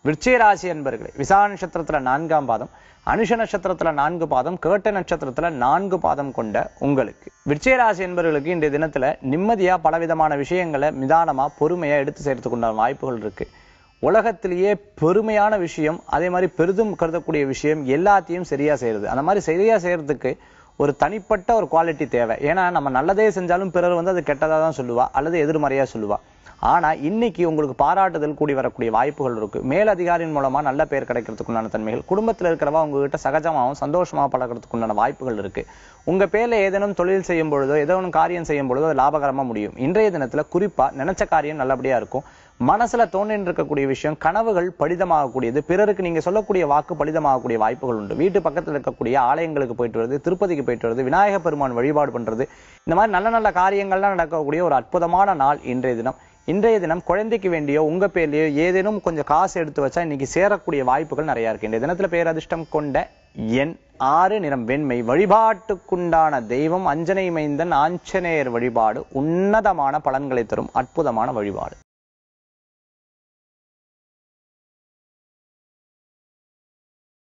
விருச்சிக ராசி என்பர்களே விசா நட்சத்திரத்துல நான்காம் பாதம் அனுஷ நட்சத்திரத்துல நான்கு பாதம் கேட்ட நட்சத்திரத்துல நான்கு பாதம் கொண்ட உங்களுக்கு விருச்சிக ராசி என்பவர்களுக்கு இன்றைய தினத்துல நிம்மதியா பலவிதமான விஷயங்களை நிதானமா பொறுமையா எடுத்து செய்யறதுக்கு உண்டான வாய்ப்புகள் இருக்கு உலகத்திலேயே பெருமையான விஷயம் அதே மாதிரி பெரிதும் கருதக்கூடிய விஷயம் எல்லாத்தையும் சரியா செய்யறது அந்த மாதிரி சரியா செய்யறதுக்கு ஒரு தனிப்பட்ட ஒரு குவாலிட்டி தேவை ஏன்னா நம்ம நல்லதே செஞ்சாலும் பிறர் வந்து அது கெட்டதா தான் சொல்லுவா அல்லது எதிர்மறையா சொல்லுவா ஆனா இன்னைக்கு உங்களுக்கு பாராட்டுதல் கூடி வரக்கூடிய வாய்ப்புகள் இருக்கு மேல் அதிகாரியின் மூலமா நல்ல பேர் கிடைக்கிறதுக்குண்டான தன்மைகள் குடும்பத்துல இருக்கிறவா உங்ககிட்ட சகஜமாகவும் சந்தோஷமா பழகிறதுக்குண்டான வாய்ப்புகள் இருக்கு உங்க பேர்ல ஏதேனும் தொழில் செய்யும் பொழுதோ ஏதோ ஒன்று காரியம் செய்யும் பொழுதோ அது லாபகரமா முடியும் இன்றைய தினத்துல குறிப்பா நினைச்ச காரியம் நல்லபடியா இருக்கும் மனசுல தோன்றின்னு இருக்கக்கூடிய விஷயம் கனவுகள் பலிதமாகக்கூடியது பிறருக்கு நீங்க சொல்லக்கூடிய வாக்கு பலிதமாகக்கூடிய வாய்ப்புகள் உண்டு வீட்டு பக்கத்துல இருக்கக்கூடிய ஆலயங்களுக்கு போயிட்டு வருது திருப்பதிக்கு போயிட்டு வருது விநாயக பெருமான் வழிபாடு பண்றது இந்த மாதிரி நல்ல நல்ல காரியங்கள்லாம் நடக்கக்கூடிய ஒரு அற்புதமான நாள் இன்றைய தினம் இன்றைய தினம் குழந்தைக்கு வேண்டியோ உங்க பேர்லயோ ஏதேனும் கொஞ்சம் காசு எடுத்து வச்சா இன்னைக்கு சேரக்கூடிய வாய்ப்புகள் நிறைய இருக்கு இன்றைய தினத்துல பேரதிர்ஷ்டம் கொண்ட எண் ஆறு நிறம் வெண்மை வழிபாட்டுக்குண்டான தெய்வம் அஞ்சனை மைந்தன் ஆஞ்சநேயர் வழிபாடு உன்னதமான பலன்களை தரும் அற்புதமான வழிபாடு